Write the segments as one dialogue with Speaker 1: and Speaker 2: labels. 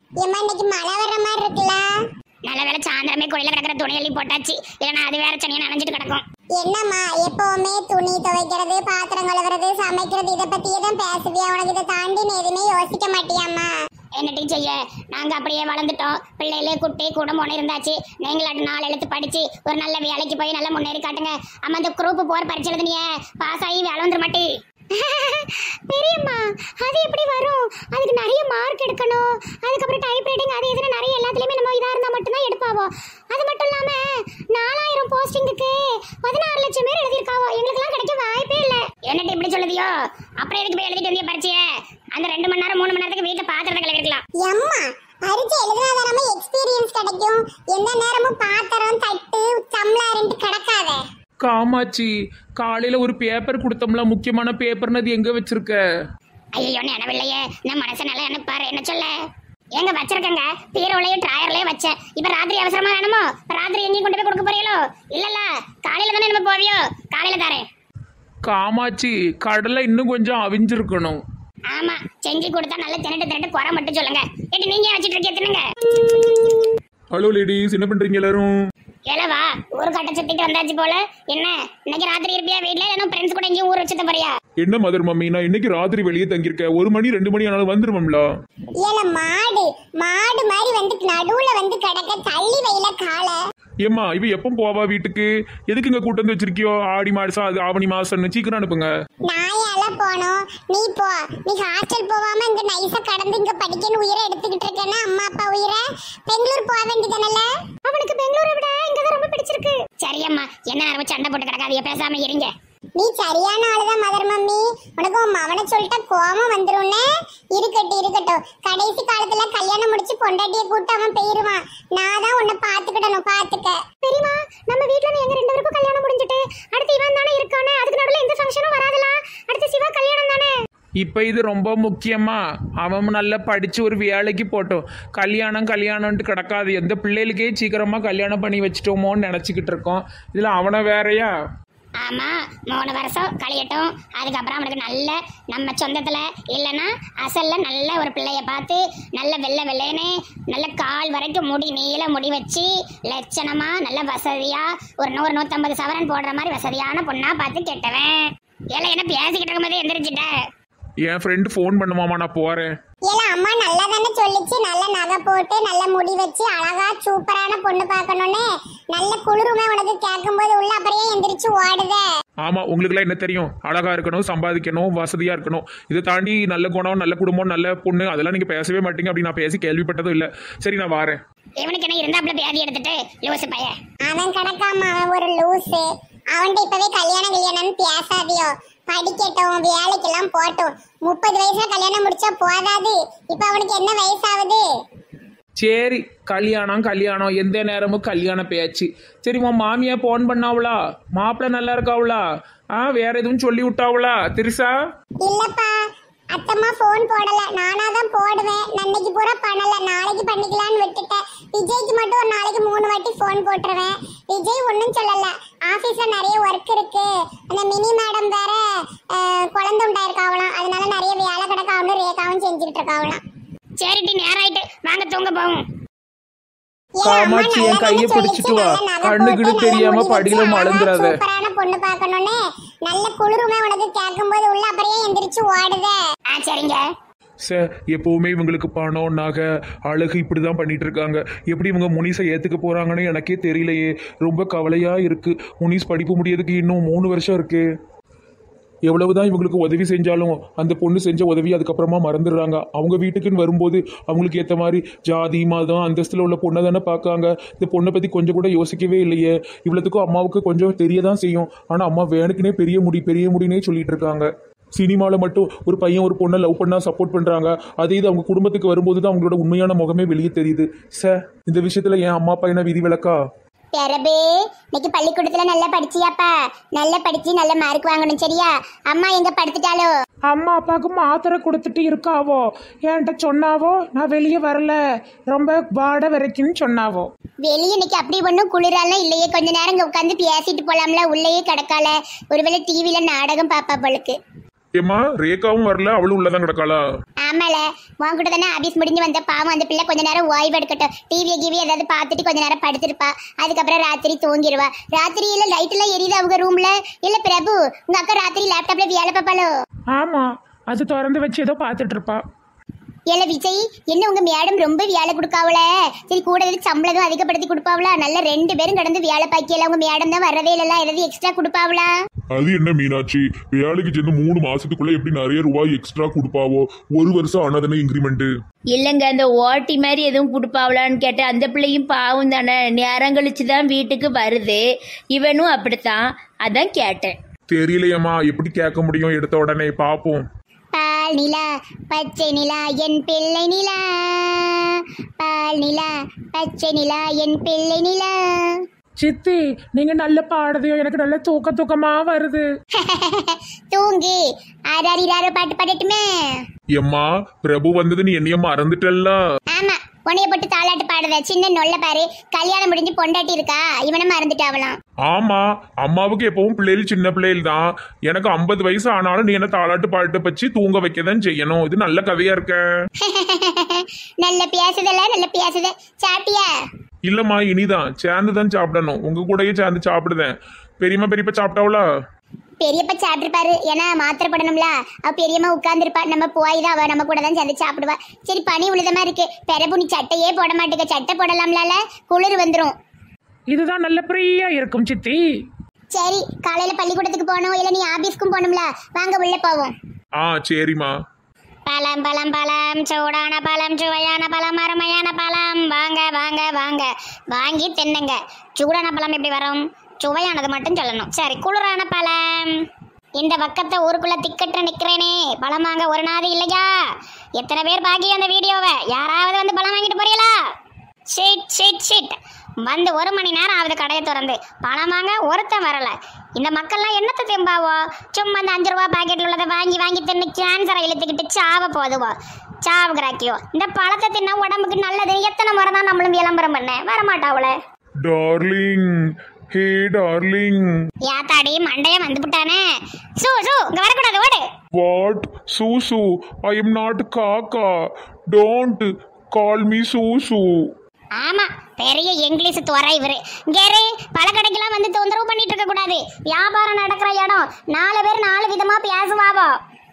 Speaker 1: ஏம்மா இன்னைக்கு மழை வர்ற மாதிரி இருக்குல்ல
Speaker 2: நல்ல வேலை சாயந்தரமே கொடியில கிடக்கிற துணி அள்ளி போட்டாச்சு இல்லைன்னா அது வேற சனியா நனைஞ்சிட்டு கிடக்கும்
Speaker 1: என்னம்மா எப்பவுமே துணி துவைக்கிறது பாத்திரம் கழுவுறது சமைக்கிறது இதை பத்தியே தான் பேசுவியா உனக்கு இதை தாண்டி நீ எதுவுமே யோசிக்க மாட்டியாம்மா
Speaker 2: என்னட்டி செய்ய நாங்க அப்படியே வளர்ந்துட்டோம் பிள்ளைகளே குட்டி குடும்பம் இருந்தாச்சு நீங்களாட்டு நாலு எழுத்து படிச்சு ஒரு நல்ல வேலைக்கு போய் நல்லா முன்னேறி காட்டுங்க அம்மா இந்த குரூப் போர் பரிச்சு எழுதுனிய பாஸ் ஆகி வேலை வந்துட மாட்டி பெரியம்மா அது எப்படி வரும் அதுக்கு நிறைய மார்க் எடுக்கணும் அதுக்கப்புறம் டைப் ரைட்டிங் அது இதுன்னு நிறைய எல்லாத்துலயுமே நம்ம இதா இருந்தா மட்டும்தான் எடுப்பாவோ அது மட்டும் இல்லாம நாலாயிரம் போஸ்டிங்குக்கு பதினாறு லட்சம் பேர் எழுதியிருக்காவோ எங்களுக்கெல்லாம் கிடைக்க வாய்ப்பே இல்லை என்னட்டு இப்படி சொல்லுதியோ அப்புறம் எதுக்கு போய் எழுதிட்டு வந்திய பரிச்சைய அந்த ரெண்டு மணி நேரம் மூணு மணி நேரத்துக்கு வீட்டை பாத்திரத்தை கழுவிருக்கலாம்
Speaker 1: எம்மா பரிச்சை எழுதுனாதானமா எக்ஸ்பீரியன்ஸ் கிடைக்கும் எந்த நேரமும் பாத்திரம் தட்டு சம்ளாருன்ட்டு கிடக்காத
Speaker 3: காமாட்சி காலையில ஒரு பேப்பர் கொடுத்தோம்ல முக்கியமான பேப்பர்னு அது எங்க வச்சிருக்க
Speaker 2: ஐயோ நினைவில்லையே நான் மனசை நல்லா நினைப்பாரு என்ன சொல்ல எங்க வச்சிருக்கங்க பீரோலையும் ட்ராயர்லயும் வச்சேன் இப்ப ராத்திரி அவசரமா வேணுமோ இப்ப ராத்திரி எங்கேயும் கொண்டு போய் கொடுக்க போறீங்களோ இல்லல்ல காலையில தானே நம்ம போவியோ காலையில தரேன்
Speaker 3: காமாட்சி கடலை இன்னும் கொஞ்சம் அவிஞ்சிருக்கணும்
Speaker 2: ஆமா செஞ்சு கொடுத்தா நல்லா திரட்டு திரட்டு குறை மட்டும் சொல்லுங்க ஏட்டி நீங்க ஏன் வச்சிட்டு இருக்கீங்க தின்னுங்க
Speaker 3: ஹலோ லேடிஸ் என்ன பண்றீங்க எல்லாரும்
Speaker 2: ஏலவா ஊர் கட்ட சுத்திட்டு வந்தாச்சு போல என்ன இன்னைக்கு ராத்திரி இருப்பியா வீட்ல இல்லைன்னா ஃப்ரெண்ட்ஸ் கூட எங்கேயும் ஊர் வச்சுட்டு போறியா
Speaker 3: என்ன மதர் மம்மி நான் இன்னைக்கு ராத்திரி வெளியே தங்கியிருக்கேன் ஒரு மணி ரெண்டு மணி ஆனாலும் வந்துருவோம்ல
Speaker 1: ஏல மாடு மாடு மாதிரி வந்து நடுவுல வந்து கிடக்க தள்ளி வையில காலை
Speaker 3: ஏம்மா இவ எப்போ போவா வீட்டுக்கு எதுக்கு இங்க கூட்டு வந்து வச்சிருக்கியோ ஆடி மாசம் அது ஆவணி மாசம்னு சீக்கிரம் அனுப்புங்க
Speaker 1: நாயால போனோம் நீ போ நீ ஹாஸ்டல் போகாம இங்க நைஸா கடந்து இங்க படிக்கணும் உயிரை எடுத்துக்கிட்டு இருக்கேன்னா அம்மா அப்பா உயிரை பெங்களூர் போக வேண்டியதானல
Speaker 2: அவனுக்கு பெங்களூரை விட இங்கதான் ரொம்ப பிடிச்சிருக்கு சரியம்மா என்ன நேரமும் சண்டை போட்டு கிடக்காதீங்க பேசாம இருங்க
Speaker 1: நீ சரியான ஆளுதான் மதர் மம்மி உனக்கு உன் மவனை சொல்லிட்டா கோபம் வந்துரும்னே இருக்கட்டும் இருக்கட்டும் கடைசி காலத்துல கல்யாணம் முடிச்சு பொண்டாட்டிய கூட்டு அவன் போயிருவான் நான் தான் உன்னை பாத்துக்கிடணும் பாத்துக்க
Speaker 2: பெரியமா நம்ம வீட்ல இருந்து எங்க ரெண்டு பேருக்கும் கல்யாணம் முடிஞ்சிட்டு அடுத்து இவன் தானே இருக்கானே அதுக்கு நடுவுல எந்த ஃபங்க்ஷனும் வராதுல அடுத்து சிவா கல்யாணம் தானே
Speaker 3: இப்போ இது ரொம்ப முக்கியமா அவன் நல்லா படிச்சு ஒரு வேலைக்கு போட்டோம் கல்யாணம் கல்யாணம்ட்டு கிடக்காது எந்த பிள்ளைகளுக்கே சீக்கிரமா கல்யாணம் பண்ணி வச்சிட்டோமோன்னு நினச்சிக்கிட்டு இருக்கோம் இதில் அவனை வேறயா
Speaker 2: ஆமா மூணு வருஷம் கழியட்டும் அதுக்கப்புறம் அவனுக்கு நல்ல நம்ம சொந்தத்துல இல்லைன்னா அசல்ல நல்ல ஒரு பிள்ளைய பார்த்து நல்ல வெள்ளை வெள்ளைன்னு நல்ல கால் வரைக்கும் முடி நீள முடி வச்சு லட்சணமா நல்ல வசதியா ஒரு நூறு நூத்தம்பது சவரன் போடுற மாதிரி வசதியான பொண்ணா பார்த்து கெட்டவன் ஏல என்ன பேசிக்கிட்டு இருக்கும்போது எந்திரிச்சிட்ட
Speaker 3: என் ஃப்ரெண்டு ஃபோன் பண்ணுமாமா நான் போகிறேன்
Speaker 1: ஏல அம்மா நல்லா தானே சொல்லிச்சு நல்ல நகை போட்டு நல்ல முடி வச்சு அழகா சூப்பரான பொண்ணு பார்க்கணும்னு நல்ல குளிருமே உனக்கு கேட்கும்போது உள்ள அப்படியே எந்திரிச்சு ஓடுதே
Speaker 3: ஆமாம் உங்களுக்குலாம் என்ன தெரியும் அழகாக இருக்கணும் சம்பாதிக்கணும் வசதியாக இருக்கணும் இதை தாண்டி நல்ல குணம் நல்ல குடும்பம் நல்ல பொண்ணு அதெல்லாம் நீங்கள் பேசவே மாட்டீங்க அப்படி நான் பேசி கேள்விப்பட்டதும் இல்லை சரி நான் வாரேன்
Speaker 2: இவனுக்கு என்ன இருந்தாப்புல பேதி எடுத்துட்டு லூசு பையன்
Speaker 1: அவன் கிடக்காம அவன் ஒரு லூசு அவன்கிட்ட இப்பவே கல்யாணம் கல்யாணம்னு பேசாதியோ படிக்கட்டும் வேலைக்கெல்லாம் போட்டும் முப்பது வயசுல கல்யாணம் முடிச்சா போதாது இப்ப அவனுக்கு என்ன வயசாகுது
Speaker 3: சரி கல்யாணம் கல்யாணம் எந்த நேரமும் கல்யாண பேச்சு சரி உன் மாமியா ஃபோன் பண்ணாவளா மாப்பிள்ளை நல்லா இருக்காவளா ஆ வேற எதுவும் சொல்லி விட்டாவளா திருசா
Speaker 1: இல்லப்பா அத்தம்மா போன் போடல நானா தான் போடுவேன் நான் இன்னைக்கு பூரா பண்ணல நாளைக்கு பண்ணிக்கலாம்னு விட்டுட்டேன் விஜய்க்கு மட்டும் ஒரு நாளைக்கு மூணு வாட்டி போன் போட்டுருவேன் விஜய் ஒன்றும் சொல்லல ஆபீஸ்ல நிறைய ஒர்க் இருக்கு அந்த மினி மேடம் வேற அஹ், குழந்தை உண்டாயிருக்காவலாம் அதனால நிறைய வேலை கிடக்காவும் ரேகாவும் செஞ்சுட்டு இருக்காவலாம்
Speaker 2: சரிட்டி நேரம் ஆயிட்டு வாங்க தூங்க போவோம்
Speaker 3: காமாட்சி, என் கையை பிடிச்சிட்டு வா. கண்ணுக்கிடு தெரியாம படியில மலர்ந்துறாத.
Speaker 1: சூப்பரான பொண்ணு பார்க்கணும்னு நல்ல குளிருமே உனக்கு கேட்கும்போது உள்ள அப்படியே எந்திரிச்சு ஓடுதே
Speaker 2: ஆ சரிங்க
Speaker 3: சார் எப்பவுமே இவங்களுக்கு பணம் நகை அழகு இப்படி தான் பண்ணிட்டு இருக்காங்க எப்படி இவங்க முனிஸை ஏற்றுக்க போகிறாங்கன்னு எனக்கே தெரியலையே ரொம்ப கவலையாக இருக்குது முனிஸ் படிப்பு முடியறதுக்கு இன்னும் மூணு வருஷம் இருக்கு எவ்வளவுதான் இவங்களுக்கு உதவி செஞ்சாலும் அந்த பொண்ணு செஞ்ச உதவி அதுக்கப்புறமா மறந்துடுறாங்க அவங்க வீட்டுக்குன்னு வரும்போது அவங்களுக்கு ஏற்ற மாதிரி ஜாதி மதம் அந்தஸ்தில் உள்ள பொண்ணை தானே பார்க்காங்க இந்த பொண்ணை பற்றி கொஞ்சம் கூட யோசிக்கவே இல்லையே இவ்வளோத்துக்கும் அம்மாவுக்கு கொஞ்சம் தெரிய தான் செய்யும் ஆனால் அம்மா வேணுக்குனே பெரிய முடி பெரிய முடினே சொல்லிட்டு இருக்காங்க சினிமாவில் மட்டும் ஒரு பையன் ஒரு பொண்ணை லவ் பண்ணா சப்போர்ட் பண்ணுறாங்க அதே இது அவங்க குடும்பத்துக்கு வரும்போது தான் அவங்களோட உண்மையான முகமே வெளியே தெரியுது சார் இந்த விஷயத்தில் என் அம்மா அப்பா என்ன விதி விளக்கா
Speaker 1: பிறபே இன்னைக்கு பள்ளிக்கூடத்துல நல்லா படிச்சியாப்பா நல்லா படிச்சு நல்ல மார்க் வாங்கணும் சரியா அம்மா எங்க படுத்துட்டாலோ
Speaker 4: அம்மா அப்பாவுக்கு மாத்திரை கொடுத்துட்டு இருக்காவோ என்கிட்ட சொன்னாவோ நான் வெளியே வரல ரொம்ப வாட வரைக்கும்னு சொன்னாவோ
Speaker 1: வெளியே இன்னைக்கு அப்படி ஒன்றும் குளிராலாம் இல்லையே கொஞ்ச நேரம் இங்க உட்காந்து பேசிட்டு போலாம்ல உள்ளேயே கிடக்கால ஒருவேளை டிவியில நாடகம் பாப்பா போலுக்கு
Speaker 3: ஏம்மா ரேகாவும் வரல அவளும் உள்ளதான் கிடக்காளா
Speaker 2: ஆமால உன் கூட தானே ஆபீஸ் முடிஞ்சு வந்த பாவம் அந்த பிள்ளை கொஞ்ச நேரம் ஓய்வு எடுக்கட்டும் டிவியை கிவி ஏதாவது பார்த்துட்டு கொஞ்ச நேரம் படுத்திருப்பா அதுக்கப்புறம் ராத்திரி தூங்கிடுவா ராத்திரியில லைட் எல்லாம் எரியுது அவங்க ரூம்ல இல்ல பிரபு உங்க அக்கா ராத்திரி லேப்டாப்ல வேலை பார்ப்பாளோ
Speaker 4: ஆமாம் அது திறந்து வச்சு ஏதோ பார்த்துட்டு இருப்பா
Speaker 2: ஏல விஜய் என்ன உங்க மேடம் ரொம்ப வேலை கொடுக்காவல சரி கூட ஏதாவது சம்பளம் அதிகப்படுத்தி கொடுப்பாவளா நல்ல ரெண்டு பேரும் கடந்து வேலை பாக்கியல உங்க மேடம் தான் வரவே இல்லல ஏதாவது எக்ஸ்ட்ரா கொடுப்பாவளா
Speaker 5: அது என்ன மீனாட்சி வேலைக்கு சேர்ந்து மூணு மாசத்துக்குள்ள எப்படி நிறைய ரூபாய் எக்ஸ்ட்ரா கொடுப்பாவோ ஒரு வருஷம் ஆனாதானே இன்க்ரிமெண்ட்
Speaker 6: இல்லைங்க அந்த ஓட்டி மாதிரி எதுவும் கொடுப்பாவலான்னு கேட்டேன் அந்த பிள்ளையும் பாவம் தானே நேரம் கழிச்சு தான் வீட்டுக்கு வருது இவனும் அப்படித்தான் அதான் கேட்டேன்
Speaker 3: தெரியலையம்மா எப்படி கேட்க முடியும் எடுத்த உடனே பாப்போம்
Speaker 2: பால் நிலா பச்சை நிலா என் பிள்ளை நிலா பால் நிலா பச்சை நிலா என் பிள்ளை நிலா
Speaker 4: சித்தி நீங்கள் நல்ல பாடுதையோ எனக்கு நல்ல தூக்க தூக்கமாக வருது
Speaker 2: தூங்கு ஆறாரிராரோ பாட்டு பாடட்டுமே
Speaker 3: எம்மா பிரபு வந்தது நீ என்னைய மறந்துட்டல்ல
Speaker 2: ஆமா உனைய போட்டு தாலாட்டு பாடுத சின்ன நொல்ல பாரு கல்யாணம் முடிஞ்சு பொண்டாட்டி இருக்கா இவனை மறந்துட்டாவலாம்
Speaker 3: ஆமா அம்மாவுக்கு எப்பவும் பிள்ளைகள் சின்ன பிள்ளைகள் தான் எனக்கு ஐம்பது வயசு ஆனாலும் நீ என்ன தாளாட்டு பாட்டு பச்சு தூங்க வைக்க தான் செய்யணும் இது நல்ல கதையா இருக்க
Speaker 2: நல்ல பேசுதல நல்ல பேசுத சாப்பிட்டியா
Speaker 3: இல்லம்மா இனிதான் சேர்ந்து தான் சாப்பிடணும் உங்க கூடயே சேர்ந்து சாப்பிடுதேன் பெரியம்மா பெரியப்பா சாப்பிட்டாவளா
Speaker 2: பெரியப்பா சாப்பிட்டுருப்பாரு ஏன்னா மாத்திரை போடணும்ல அவ பெரியம்மா உட்கார்ந்துருப்பா நம்ம போய் தான் அவ நம்ம கூட தான் சேர்ந்து சாப்பிடுவா சரி பனி உழுதமா இருக்கு பெரபு நீ சட்டையே போட மாட்டேங்க சட்டை போடலாம்ல குளிர் வந்துரும்
Speaker 4: இதுதான் நல்ல ஃப்ரீயாக இருக்கும் சித்தி
Speaker 2: சரி காலையில பள்ளிக்கூடத்துக்கு போகணும் இல்ல நீ ஆபீஸ்க்கும் போகணும்ல வாங்க உள்ள போவோம்
Speaker 3: ஆ சரிம்மா
Speaker 2: பழம் பழம் பழம் சூடான பழம் சுவையான பழம் அருமையான பழம் வாங்க வாங்க வாங்க வாங்கி தின்னுங்க சூடான பழம் எப்படி வரும் சுவையானது மட்டும் சொல்லணும் சரி குளிரான பழம் இந்த பக்கத்தை ஊருக்குள்ள திக்கட்டு நிக்கிறேனே பழம் வாங்க ஒரு நாள் இல்லையா எத்தனை பேர் பாக்கி அந்த வீடியோவை யாராவது வந்து பழம் வாங்கிட்டு போறீங்களா ஷிட் ஷிட் ஷிட் வந்து ஒரு மணி நேரம் ஆகுது கடையை திறந்து பணம் வாங்க ஒருத்தன் வரல இந்த மக்கள்லாம் என்னத்தை திம்பாவோ சும்மா அந்த அஞ்சு ரூபா பாக்கெட்ல உள்ளதை வாங்கி வாங்கி தின்னு கேன்சரை இழுத்துக்கிட்டு சாவ போதுவோ சாவுகிறாக்கியோ இந்த பழத்தை தின்னா உடம்புக்கு நல்லது எத்தனை முறை தான் நம்மளும் விளம்பரம் பண்ண வரமாட்டாவுல
Speaker 3: டார்லிங் ஹே டார்லிங்
Speaker 2: யாத்தாடி மண்டைய வந்து விட்டானே சூ சூ இங்க வரக்கூடாது ஓடு
Speaker 3: வாட் சூசு ஐ எம் நாட் காக்கா டோன்ட் கால் மீ சூசு
Speaker 2: ஆமா பெரிய இங்கிலீஷ் துறை இவரு கேரு பழக்கடைக்கெல்லாம் வந்து தொந்தரவு பண்ணிட்டு இருக்க கூடாது வியாபாரம் நடக்கிற இடம் நாலு பேர் நாலு விதமா பேசுவாவோ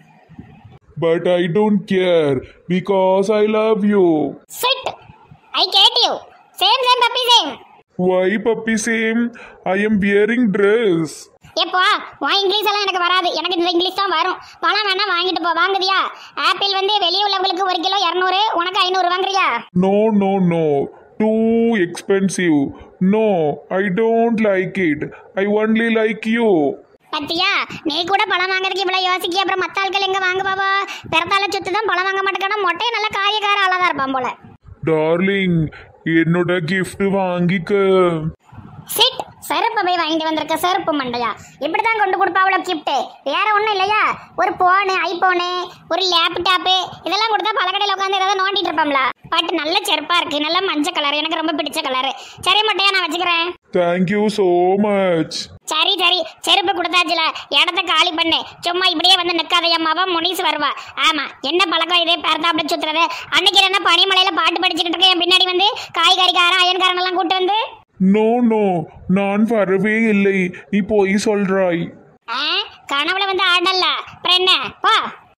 Speaker 3: but I don't care because I love you
Speaker 2: சிட் I get you same same puppy same
Speaker 3: why puppy same I am wearing dress
Speaker 2: எப்போ உன் இங்கிலீஷ் எல்லாம் எனக்கு வராது எனக்கு இந்த இங்கிலீஷ் தான் வரும் பழம் வேணா வாங்கிட்டு போ வாங்குதியா ஆப்பிள் வந்து வெளியே உள்ளவங்களுக்கு ஒரு கிலோ இரநூறு உனக்கு ஐநூறு வாங்குறியா
Speaker 3: no no no too expensive no I don't like it I only like you
Speaker 2: பத்தியா நீ கூட பழம் வாங்குறதுக்கு இவ்வளவு யோசிக்க அப்புறம் மத்த ஆட்கள் எங்க வாங்குவாவோ பிறத்தால சுத்து தான் பழம் வாங்க மாட்டேங்கான மொட்டையை நல்ல காரியக்கார ஆளாதான் இருப்பான் போல
Speaker 3: டார்லிங் என்னோட கிஃப்ட் வாங்கிக்க
Speaker 2: சிட் செருப்பு போய் வாங்கிட்டு வந்திருக்க செருப்பு மண்டையா இப்படிதான் கொண்டு கொடுப்பாவளோ கிஃப்ட் வேற ஒண்ணும் இல்லையா ஒரு போனு ஐபோனு ஒரு லேப்டாப்பு இதெல்லாம் கொடுத்தா பழக்கடையில் உட்காந்து ஏதாவது நோண்டிட்டு இருப்போம்ல பட் நல்ல செருப்பா இருக்கு நல்ல மஞ்சள் கலர் எனக்கு ரொம்ப பிடிச்ச கலர் சரி மட்டையா நான் வச்சுக்கிறேன்
Speaker 3: தேங்க்யூ ஸோ மச்
Speaker 2: சரி சரி செருப்பு கொடுத்தாச்சுல இடத்த காலி பண்ணு சும்மா இப்படியே வந்து நிக்காத அம்மாவா முனிஸ் வருவா ஆமா என்ன பழக்கம் இதே பேர்த்தாப்புல சுத்துறது அன்னைக்கு என்ன பனிமலையில பாட்டு படிச்சுக்கிட்டு இருக்க என் பின்னாடி வந்து காய்கறிக்காரன் அயன்காரன் எல்லாம் கூட்டு வந்து
Speaker 3: நோ நோ நான் வரவே இல்லை நீ போய் சொல்றாய்
Speaker 2: ஆ, கனவுல வந்து ஆடல அப்புறம் என்ன போ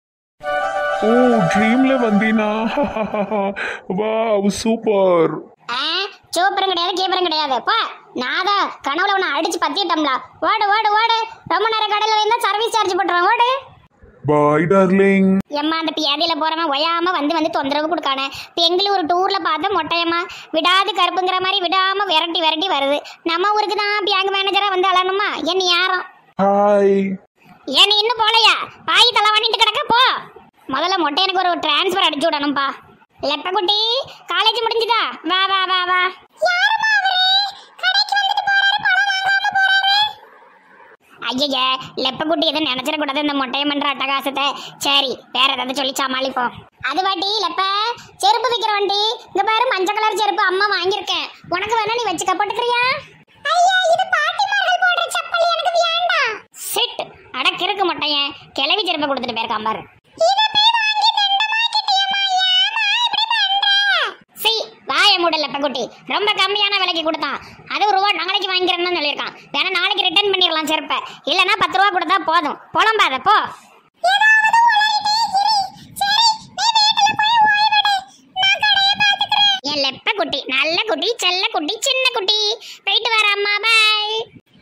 Speaker 3: ஓ ட்ரீம்ல வந்தீனா வாவ் சூப்பர்
Speaker 2: ஆ, சூப்பரும் கிடையாது கீப்பரும் கிடையாது போ நான் தான் கனவுல உன்னை அடிச்சு பத்திட்டோம்ல ஓடு ஓடு ஓடு ரொம்ப நேரம் கடையில் இருந்தா சர்வீஸ் சார்ஜ் போட்டுருவேன் ஓடு
Speaker 3: பாய் டார்லிங்
Speaker 2: எம்மா அந்த பியாதியில போறவன் ஒயாம வந்து வந்து தொந்தரவு கொடுக்கானே பெங்களூர் டூர்ல பார்த்த மொட்டையம்மா விடாது கருப்புங்கிற மாதிரி விடாம விரட்டி விரட்டி வருது நம்ம ஊருக்கு தான் பேங்க் மேனேஜரா வந்து அலணுமா என்ன யாரும்
Speaker 3: ஹாய்
Speaker 2: ஏன் நீ இன்னும் போலையா பாய் தலை வாங்கிட்டு கிடக்க போ முதல்ல மொட்டை எனக்கு ஒரு டிரான்ஸ்ஃபர் அடிச்சு விடணும்ப்பா லெப்ப குட்டி காலேஜ் முடிஞ்சுதா வா வா வா வா ஐய லெப்பக்குட்டி எதுவும் நினைச்சிடக்கூடாது இந்த மொட்டையம் பண்ற அட்டகாசத்தை சரி வேற ஏதாவது சொல்லி சமாளிப்போம் அது வாட்டி லெப்ப செருப்பு விற்கிற வண்டி இங்க பாரு மஞ்சள் கலர் செருப்பு அம்மா வாங்கியிருக்கேன் உனக்கு வேணா நீ வச்சுக்க போட்டுக்கிறியா ஐயா இது பாட்டிமார்கள் போடுற செப்பல் எனக்கு வேண்டாம் சிட் அட கிறுக்கு கொடுக்க மாட்டேன் கிளவி செருப்பை கொடுத்துட்டு போயிருக்கான் பாரு சி வாய மூடல பெக்குட்டி ரொம்ப கம்மியான விலைக்கு கொடுத்தான் அது ஒரு ரூபா நாளைக்கு வாங்கிக்கிறேன்னு சொல்லியிருக்கான் வேணா நாளைக்கு ரிட்டர்ன் பண்ணிடலாம் செருப்பை இல்லைன்னா பத்து ரூபா கொடுத்தா போதும் புலம்பாத போ என் லெப்ப குட்டி நல்ல குட்டி செல்ல குட்டி சின்ன குட்டி போயிட்டு வர அம்மா பாய்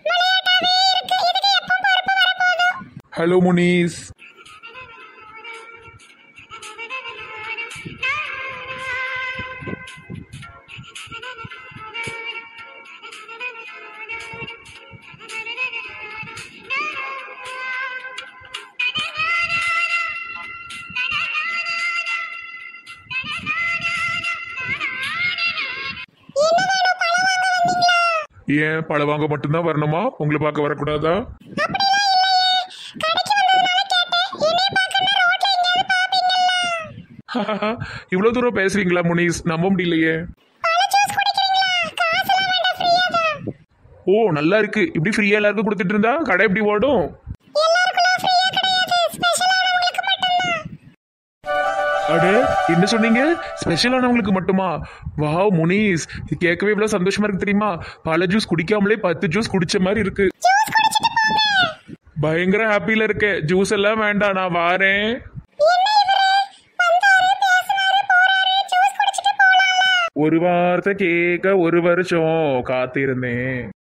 Speaker 3: ஹலோ முனிஸ் ஏன் பழ வாங்க மட்டும்தான் வரணுமா உங்களை பார்க்க வரக்கூடாதா இவ்வளோ தூரம் பேசுறீங்களா முனிஸ் நம்ப முடியலையே ஓ நல்லா இருக்கு இப்படி ஃப்ரீயா எல்லாருக்கும் கொடுத்துட்டு இருந்தா கடை எப்படி ஓடும் அட என்ன சொன்னீங்க ஸ்பெஷலானவங்களுக்கு மட்டுமா வாவ் முனிஸ் இது கேட்கவே இவ்வளவு சந்தோஷமா இருக்கு தெரியுமா பல ஜூஸ் குடிக்காமலே பத்து ஜூஸ் குடிச்ச மாதிரி இருக்கு பயங்கர ஹாப்பில இருக்கேன் ஜூஸ் எல்லாம் வேண்டாம் நான் வாரேன் ஒரு வார்த்தை கேட்க ஒரு வருஷம் காத்திருந்தேன்